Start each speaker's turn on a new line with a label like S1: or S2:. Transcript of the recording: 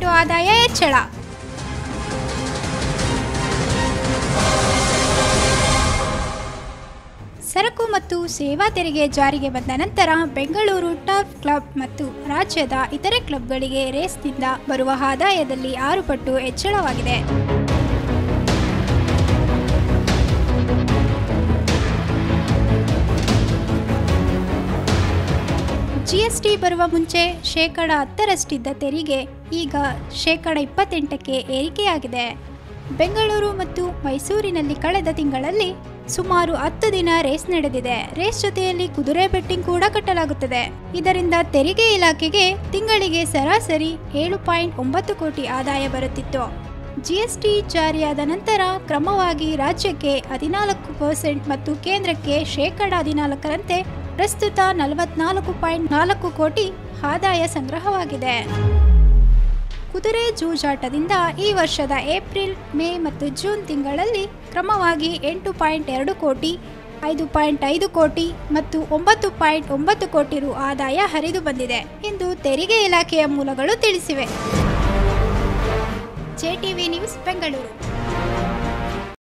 S1: ಆದಾಯ ಹೆಚ್ಚಳ ಸರಕು ಮತ್ತು ಸೇವಾ ತೆರಿಗೆ ಜಾರಿಗೆ ಬಂದ ನಂತರ ಬೆಂಗಳೂರು ಟರ್ಫ್ ಕ್ಲಬ್ ಮತ್ತು ರಾಜ್ಯದ ಇತರೆ ಕ್ಲಬ್ಗಳಿಗೆ ರೇಸ್ನಿಂದ ಬರುವ ಆದಾಯದಲ್ಲಿ ಆರು ಪಟ್ಟು ಹೆಚ್ಚಳವಾಗಿದೆ ಜಿಎಸ್ಟಿ ಬರುವ ಮುಂಚೆ ಶೇಕಡ ಹತ್ತರಷ್ಟಿದ್ದ ತೆರಿಗೆ ಈಗ ಶೇಕಡ ಇಪ್ಪತ್ತೆಂಟಕ್ಕೆ ಏರಿಕೆಯಾಗಿದೆ ಬೆಂಗಳೂರು ಮತ್ತು ಮೈಸೂರಿನಲ್ಲಿ ಕಳೆದ ತಿಂಗಳಲ್ಲಿ ಸುಮಾರು ಹತ್ತು ದಿನ ರೇಸ್ ನಡೆದಿದೆ ರೇಸ್ ಜೊತೆಯಲ್ಲಿ ಕುದುರೆ ಬೆಟ್ಟಿಂಗ್ ಕೂಡ ಕಟ್ಟಲಾಗುತ್ತದೆ ಇದರಿಂದ ತೆರಿಗೆ ಇಲಾಖೆಗೆ ತಿಂಗಳಿಗೆ ಸರಾಸರಿ ಏಳು ಪಾಯಿಂಟ್ ಒಂಬತ್ತು ಕೋಟಿ ಆದಾಯ ಬರುತ್ತಿತ್ತು ಜಿಎಸ್ಟಿ ಜಾರಿಯಾದ ನಂತರ ಕ್ರಮವಾಗಿ ರಾಜ್ಯಕ್ಕೆ ಹದಿನಾಲ್ಕು ಪರ್ಸೆಂಟ್ ಮತ್ತು ಕೇಂದ್ರಕ್ಕೆ ಶೇಕಡ ಹದಿನಾಲ್ಕರಂತೆ ಪ್ರಸ್ತುತ ನಲವತ್ನಾಲ್ಕು ಪಾಯಿಂಟ್ ನಾಲ್ಕು ಕೋಟಿ ಆದಾಯ ಸಂಗ್ರಹವಾಗಿದೆ ಕುದುರೆ ಜೂಜಾಟದಿಂದ ಈ ವರ್ಷದ ಏಪ್ರಿಲ್ ಮೇ ಮತ್ತು ಜೂನ್ ತಿಂಗಳಲ್ಲಿ ಕ್ರಮವಾಗಿ ಎಂಟು ಪಾಯಿಂಟ್ ಎರಡು ಕೋಟಿ ಐದು ಪಾಯಿಂಟ್ ಐದು ಕೋಟಿ ಮತ್ತು ಒಂಬತ್ತು ಪಾಯಿಂಟ್ ಒಂಬತ್ತು ಕೋಟಿ ರು ಆದಾಯ ಹರಿದು ಬಂದಿದೆ ಎಂದು ತೆರಿಗೆ ಇಲಾಖೆಯ ಮೂಲಗಳು ತಿಳಿಸಿವೆ ಜೆಟಿವಿ ನ್ಯೂಸ್ ಬೆಂಗಳೂರು